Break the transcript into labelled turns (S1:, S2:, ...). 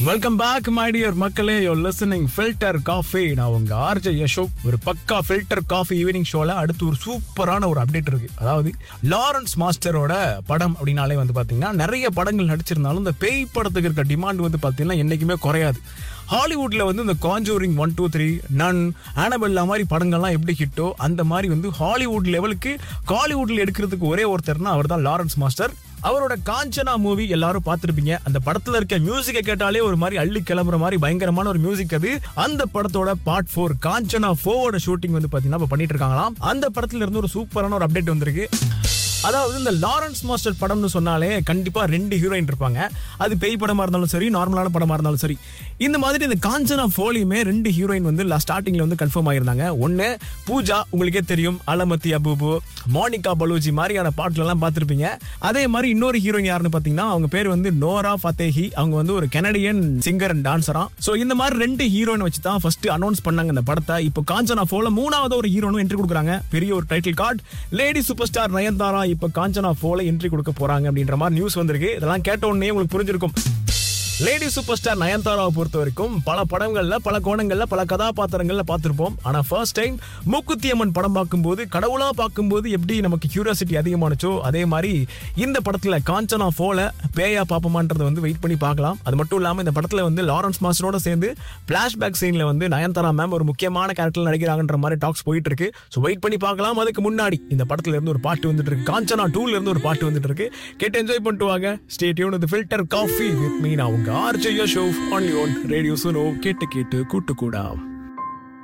S1: welcome back my dear மக்களே your listening filter coffee நான் உங்க ஆர்ஜே யஷோக் ஒரு பக்கா ஃபில்டர் காஃபி ஈவினிங் ஷோல அடுத்து ஒரு சூப்பரான ஒரு அப்டேட் இருக்கு அதாவது லாரன்ஸ் மாஸ்டரோட படம் அப்படின்னாலே வந்து பாத்தீங்கன்னா நிறைய படங்கள் நடிச்சிருந்தாலும் இந்த பேய் படத்துக்கு இருக்க டிமாண்ட் வந்து பாத்தீங்கன்னா என்னைக்குமே குறையாது ஹாலிவுட்ல வந்து இந்த Conjuring one two three nun Annabelle மாதிரி படங்கள்லாம் எப்படி ஹிட்டோ அந்த மாதிரி வந்து ஹாலிவுட் லெவலுக்கு காலிவுட்ல எடுக்கிறதுக்கு ஒரே ஒருத்தர்னா அவர் தான் லாரன்ஸ் மாஸ்டர் அவரோட காஞ்சனா மூவி எல்லாரும் பார்த்திருப்பீங்க அந்த படத்துல இருக்க மியூசிக்கை கேட்டாலே ஒரு மாதிரி அள்ளி கிளம்புற மாதிரி பயங்கரமான ஒரு மியூசிக் அது அந்த படத்தோட பார்ட் ஃபோர் காஞ்சனா ஃபோரோட ஷூட்டிங் வந்து பாத்தீங்கன்னா இப்ப பண்ணிட்டு இருக்காங்களாம் அந்த படத்துல இருந்து ஒரு சூப்பரான ஒரு அப்டேட் வந்திருக்கு அதாவது இந்த லாரன்ஸ் மாஸ்டர் படம்னு சொன்னாலே கண்டிப்பா ரெண்டு ஹீரோயின் இருப்பாங்க அது பேய் படமா இருந்தாலும் சரி நார்மலான படமா இருந்தாலும் சரி இந்த மாதிரி இந்த காஞ்சனா ஃபோலியுமே ரெண்டு ஹீரோயின் வந்து ஸ்டார்டிங்ல வந்து கன்ஃபார்ம் ஆயிருந்தாங்க ஒன்னு பூஜா உங்களுக்கே தெரியும் அலமத்தி அபூபு மோனிகா பலூஜி மாதிரியான பாட்டுல எல்லாம் பார்த்திருப்பீங்க அதே மாதிரி இன்னொரு ஹீரோயின் யாருன்னு பாத்தீங்கன்னா அவங்க பேர் வந்து நோரா ஃபத்தேஹி அவங்க வந்து ஒரு கனடியன் சிங்கர் அண்ட் டான்சரா சோ இந்த மாதிரி ரெண்டு ஹீரோயின் வச்சு தான் ஃபர்ஸ்ட் அனௌன்ஸ் பண்ணாங்க இந்த படத்தை இப்போ காஞ்சனா ஃபோல மூணாவது ஒரு ஹீரோனும் என்ட்ரி கொடுக்குறாங்க பெரிய ஒரு title card lady super star Nayanthara இப்போ காஞ்சனா ஃபோல என்ட்ரி கொடுக்க போறாங்க அப்படின்ற மாதிரி நியூஸ் வந்திருக்கு இதெல்லாம் கேட்ட உடனே உங்களுக்கு புரிஞ்சிருக்கும் லேடி சூப்பர் ஸ்டார் நயன்தாராவை பொறுத்த வரைக்கும் பல படங்கள்ல பல கோணங்கள்ல பல கதாபாத்திரங்கள்ல பார்த்திருப்போம் ஆனா ஃபர்ஸ்ட் டைம் மூக்குத்தி அம்மன் படம் பார்க்கும்போது கடவுளா பார்க்கும்போது எப்படி நமக்கு கியூரியாசிட்டி அதிகமானுச்சோ அதே மாதிரி இந்த படத்துல காஞ்சனா ஃபோல பேயா பாப்பமான்றதை வந்து வெயிட் பண்ணி பார்க்கலாம் அது மட்டும் இல்லாம இந்த படத்துல வந்து லாரன்ஸ் மாஸ்டரோட சேர்ந்து பிளாஷ்பேக் சீன்ல வந்து நயன்தாரா மேம் ஒரு முக்கியமான கேரக்டர் நடிக்கிறாங்கன்ற மாதிரி டாக்ஸ் போயிட்டு இருக்கு ஸோ வெயிட் பண்ணி பார்க்கலாம் அதுக்கு முன்னாடி இந்த படத்துல இருந்து ஒரு பாட்டு வந்துட்டு இருக்கு காஞ்சனா டூல இருந்து ஒரு பாட்டு வந்துட்டு இருக்கு கேட்டு என்ஜாய் பண்ணிட்டு வாங்க stay tuned with filter coffee with me நான் உங்க ஆர்ஜே ஷோ ஆன் யோன் ரேடியோ சுனோ கேட்டு கேட்டு கூட்டு கூடா